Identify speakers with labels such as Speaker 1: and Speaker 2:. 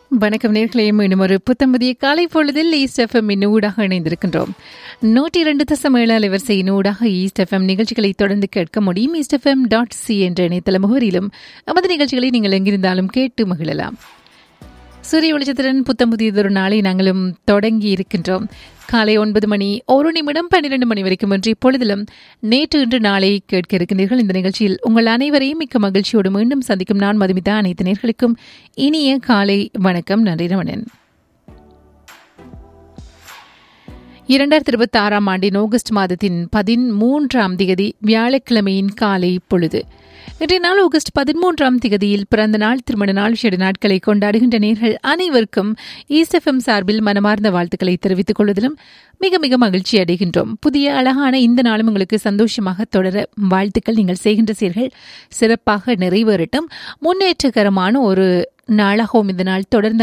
Speaker 1: வணக்கம் நேர்களே மீண்டும் ஒரு புத்தம்பதிய காலை பொழுதில் ஈஸ்ட் எஃப்எம் ஊடாக இணைந்திருக்கின்றோம் நூற்றி இரண்டு தசம் ஏழு அலைவரிசையின் ஊடாக ஈஸ்ட் எஃப்எம் நிகழ்ச்சிகளை தொடர்ந்து கேட்க முடியும் ஈஸ்ட் எஃப்எம் டாட் சி என்ற இணையதள முகவரியிலும் நமது நிகழ்ச்சிகளை நீங்கள் எங்கிருந்தாலும் கேட்டு மகிழலாம் சூரிய வெளிச்சத்துடன் புத்தம் புதியதொரு நாளை நாங்களும் தொடங்கி இருக்கின்றோம் காலை ஒன்பது மணி ஒரு நிமிடம் பன்னிரண்டு மணி வரைக்கும் இன்று இப்பொழுதிலும் நேற்று இன்று நாளை கேட்க இருக்கின்றீர்கள் இந்த நிகழ்ச்சியில் உங்கள் அனைவரையும் மிக்க மகிழ்ச்சியோடு மீண்டும் சந்திக்கும் நான் மதுமிதா அனைத்து நேர்களுக்கும் இனிய காலை வணக்கம் நன்றி ரமணன் இரண்டாயிரத்தி இருபத்தி ஆறாம் ஆண்டின் ஆகஸ்ட் மாதத்தின் பதிமூன்றாம் திகதி வியாழக்கிழமையின் காலை பொழுது இன்றைய நாள் ஆகஸ்ட் பதிமூன்றாம் திகதியில் பிறந்த நாள் திருமண நாள் விசேட நாட்களை கொண்டாடுகின்ற நேர்கள் அனைவருக்கும் ஈஸ்எஃப்எம் சார்பில் மனமார்ந்த வாழ்த்துக்களை தெரிவித்துக் கொள்வதிலும் மிக மிக மகிழ்ச்சி அடைகின்றோம் புதிய அழகான இந்த நாளும் உங்களுக்கு சந்தோஷமாக தொடர வாழ்த்துக்கள் நீங்கள் செய்கின்ற செயல்கள் சிறப்பாக நிறைவேறட்டும் முன்னேற்றகரமான ஒரு நாளாகவும் இந்த நாள் தொடர்ந்து